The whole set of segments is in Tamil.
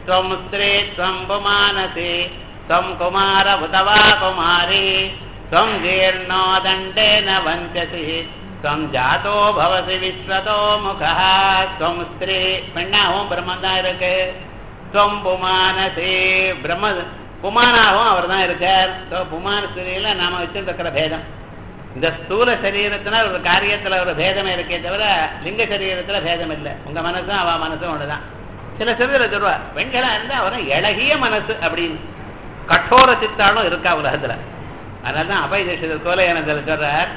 त्वं स्त्री त्वं पुमानसि त्वं कुमार उत वा कुमारी त्वं जीर्णो दण्डेन वञ्चसि त्वं जातो भवसि विश्वतो मुखः त्वं स्त्री பெண்ணாகவும் பிரம்மன் தான் இருக்கு துவம் புமானசி பிரம்ம புமானாகவும் அவர் தான் இருக்கார் ஸோ புமான ஸ்திரியில நாம வச்சிருக்கிற பேதம் இந்த ஸ்தூல சரீரத்துல ஒரு காரியத்துல ஒரு பேதம் இருக்கே தவிர லிங்க சரீரத்துல பேதம் இல்லை உங்க மனசும் அவ மனசும் ஒண்ணுதான் சில சிறுதில் சொல்லுவா பெண்களா இருந்தா அவரும் இழகிய மனசு அப்படின்னு கட்டோர சித்தாலும் இருக்கா உலகத்துல அதனாலதான் அபயதேசத்தில் கோலையானந்தில் சொல்றார்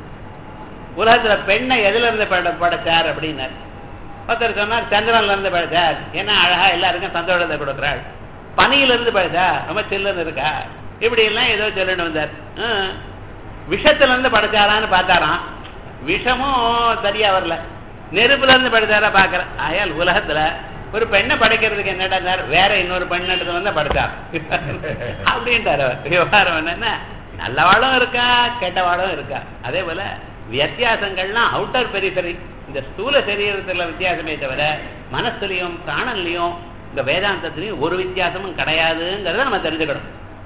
உலகத்துல பெண்ணை எதுல இருந்து பட படைச்சார் அப்படின்னார் ஒருத்தர் சொன்னார் சந்திரன்ல இருந்து படைச்சார் ஏன்னா அழகா எல்லாருக்கும் சந்தோஷத்தை கொடுக்குறாள் பனியில இருந்து படைச்சா ரொம்ப சில்லுன்னு இருக்கா இப்படி எல்லாம் ஏதோ சொல்லணும் வந்தார் ஹம். விஷத்துல இருந்து படைச்சாரான்னு பார்த்தாராம் விஷமும் சரியா வரல நெருப்புல இருந்து படைச்சாரா பாக்குற ஆயால் உலகத்துல ஒரு பெண்ணை படைக்கிறதுக்கு என்னடா வேற இன்னொரு பெண்ணத்துல வந்து படைச்சார் அப்படின்ட்டாரு அவர். விவகாரம் என்னன்னா நல்லவாளும் இருக்கா கெட்டவாளும் இருக்கா அதே போல வித்தியாசங்கள்லாம் அவுட்டர் பெரிஃபரி இந்த ஸ்தூல சரீரத்துல வித்தியாசமே தவிர மனசுலயும் பிராணன்லயும் இந்த வேதாந்தத்திலையும் ஒரு வித்தியாசமும் கிடையாதுங்கிறத நம்ம தெரிஞ்சுக்கணும்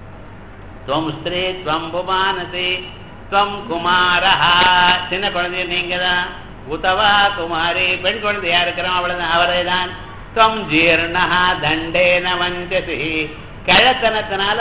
துவம் ஸ்திரீ துவம் புமானசி துவம் குமாரஹா சின்ன குழந்தைய நீங்க தான் உதவா குமாரி பெண் குழந்தையா இருக்கிறோம் அவ்வளவுதான் அவரே தான் துவம் ஜீர்ணஹா தண்டேன வஞ்சசி கிழத்தனத்தினால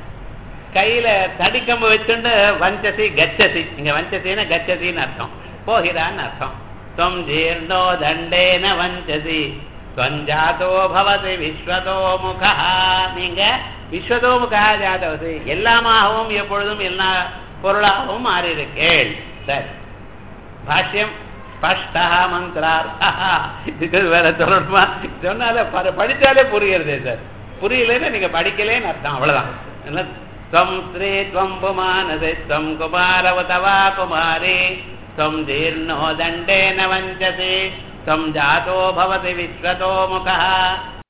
கையில தடிக்கம்பு வச்சுண்டு வஞ்சசி கச்சசி இங்க வஞ்சசின்னா கச்சசின்னு அர்த்தம் போகிறான்னு அர்த்தம் துவம் ஜீர்ணோ தண்டேன வஞ்சசி துவஞ்சாதோ பவதி விஸ்வதோ முகா நீங்க விஸ்வதோ முகா ஜாதவசி எல்லாமாகவும் எப்பொழுதும் எல்லா பொருளாகவும் மாறியிருக்கேள் சரி பாஷ்யம் ஸ்பஷ்டா மந்திரார்த்தா இது வேற சொல்லணுமா சொன்னாலே ப- படிச்சாலே புரியுறதே சார் புரியலன்னு நீங்க படிக்கலேன்னு அர்த்தம் அவ்வளவுதான் என்ன त्वं स्त्री त्वं पुमानसे त्वं कुमारवतवा कुमारी त्वं जीर्णो दण्डेन वञ्चसि त्वं जातो भवति विश्वतो मुखः